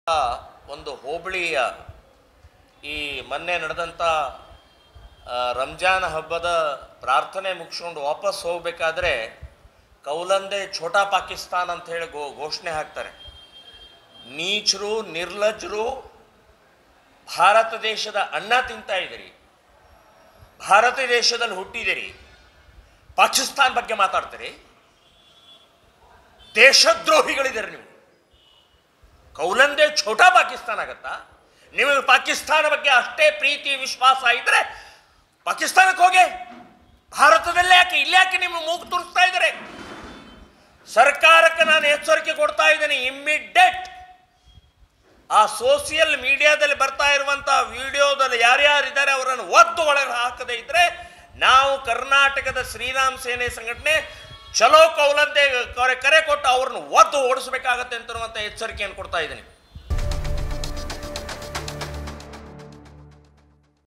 ಒಂದು ಹೋಬಳಿಯ ಈ ಮೊನ್ನೆ ನಡೆದಂಥ ಆ, ರಂಜಾನ್ ಹಬ್ಬದ ಪ್ರಾರ್ಥನೆ ಮುಗಿಸ್ಕೊಂಡು ವಾಪಸ್ ಹೋಗ್ಬೇಕಾದ್ರೆ ಕೌಲಂದೆ ಛೋಟಾ ಪಾಕಿಸ್ತಾನ್ ಅಂತ ಹೇಳಿ ಘೋ ಘೋಷಣೆ ಹಾಕ್ತಾರೆ ನೀಚರು ನಿರ್ಲಜ್ಜರು ಭಾರತ ದೇಶದ ಅನ್ನ ತಿಂತಾ ಇದ್ದೀರಿ ಭಾರತ ದೇಶದಲ್ಲಿ ಹುಟ್ಟಿದಿರಿ ಪಾಕಿಸ್ತಾನ್ ಬಗ್ಗೆ ಮಾತಾಡ್ತೀರಿ ದೇಶದ್ರೋಹಿಗಳಿದ್ದೀರಿ ನೀವು ಕೌಲಂದೆ ಛೋಟಾ ಪಾಕಿಸ್ತಾನ ಆಗತ್ತಾ ನಿಮಗೆ ಪಾಕಿಸ್ತಾನ ಬಗ್ಗೆ ಅಷ್ಟೇ ಪ್ರೀತಿ ವಿಶ್ವಾಸ ಇದ್ರೆ ಪಾಕಿಸ್ತಾನಕ್ಕೆ ಹೋಗಿ ಭಾರತದಲ್ಲೇ ಯಾಕೆ ಇಲ್ಲಿ ಯಾಕೆ ನಿಮ್ಮ ಮೂಗು ತುರಿಸ್ತಾ ಇದ್ದಾರೆ ಸರ್ಕಾರಕ್ಕೆ ನಾನು ಎಚ್ಚರಿಕೆ ಕೊಡ್ತಾ ಇದ್ದೇನೆ ಇಮ್ಮಿಡಿಯೇಟ್ ಆ ಸೋಷಿಯಲ್ ಮೀಡಿಯಾದಲ್ಲಿ ಬರ್ತಾ ಇರುವಂತಹ ವಿಡಿಯೋದಲ್ಲಿ ಯಾರ್ಯಾರಿದ್ದಾರೆ ಅವರನ್ನು ಒದ್ದು ಒಳಗೆ ಹಾಕದೇ ಇದ್ರೆ ನಾವು ಕರ್ನಾಟಕದ ಶ್ರೀರಾಮ್ ಸೇನೆ ಸಂಘಟನೆ ಚಲೋ ಕೌಲಂತೆ ಕರೆ ಕರೆ ಕೊಟ್ಟು ಅವ್ರನ್ನ ಒದ್ದು ಓಡಿಸಬೇಕಾಗತ್ತೆ ಅಂತ ಎಚ್ಚರಿಕೆಯನ್ನು ಕೊಡ್ತಾ ಇದ್ದೀನಿ